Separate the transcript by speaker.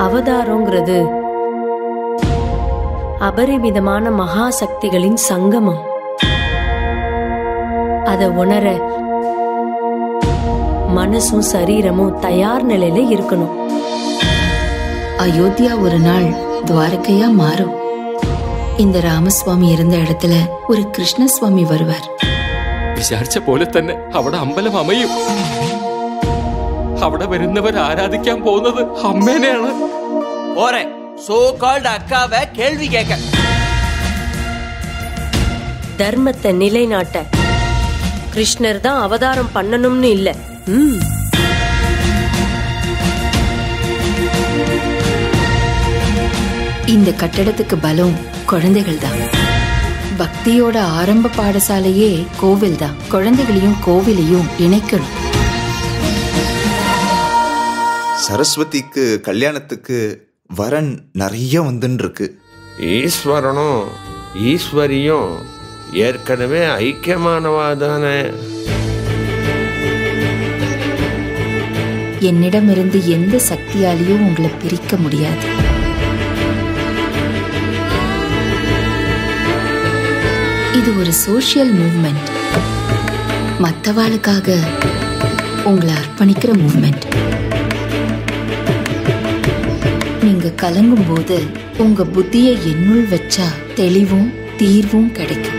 Speaker 1: அவதாரங்கிறது அபரிமிதமான மகா சக்திகளின் சங்கமம் அத உணர மனசும் சரீரமும் தயார் நிலையில இருக்கணும்
Speaker 2: அயோத்தியா ஒரு நாள் துவாரகையா மாறும் இந்த ராமசுவாமி இருந்த இடத்துல ஒரு கிருஷ்ணசுவாமி வருவார்
Speaker 3: വിചാരിച്ച പോലെ തന്നെ അവിടെ അമ്പലം അമയും അവിടെ വരുന്നവർ ആരാധിക്കാൻ പോകുന്നത് അമ്മേനെയാണ്
Speaker 4: போறேன் சோ கால்டு அக்காவை கேள்வி கேட்க
Speaker 1: தர்மத்தை நிலைநாட்ட கிருஷ்ணர் தான் அவதாரம் பண்ணணும்னு இல்ல ம்
Speaker 2: இந்த கட்டடத்துக்கு பலம் குழந்தைகள் தான் பக்தியோட ஆரம்ப பாடசாலையே கோவில் தான் குழந்தைகளையும் கோவிலையும் இணைக்கணும்
Speaker 5: சரஸ்வதிக்கு கல்யாணத்துக்கு வரன் நிறைய வந்துன்னு இருக்கு
Speaker 6: ஈஸ்வரனும் ஈஸ்வரியும் ஏற்கனவே ஐக்கியமானவா தானே
Speaker 2: என்னிடமிருந்து எந்த சக்தியாலையும் உங்களை பிரிக்க முடியாது இது ஒரு சோஷியல் மூவ்மெண்ட் மற்றவாளுக்காக உங்களை அர்ப்பணிக்கிற மூவ்மெண்ட் நீங்க கலங்கும் போது உங்க புத்தியை என்னுள் வச்சா தெளிவும் தீர்வும் கிடைக்கும்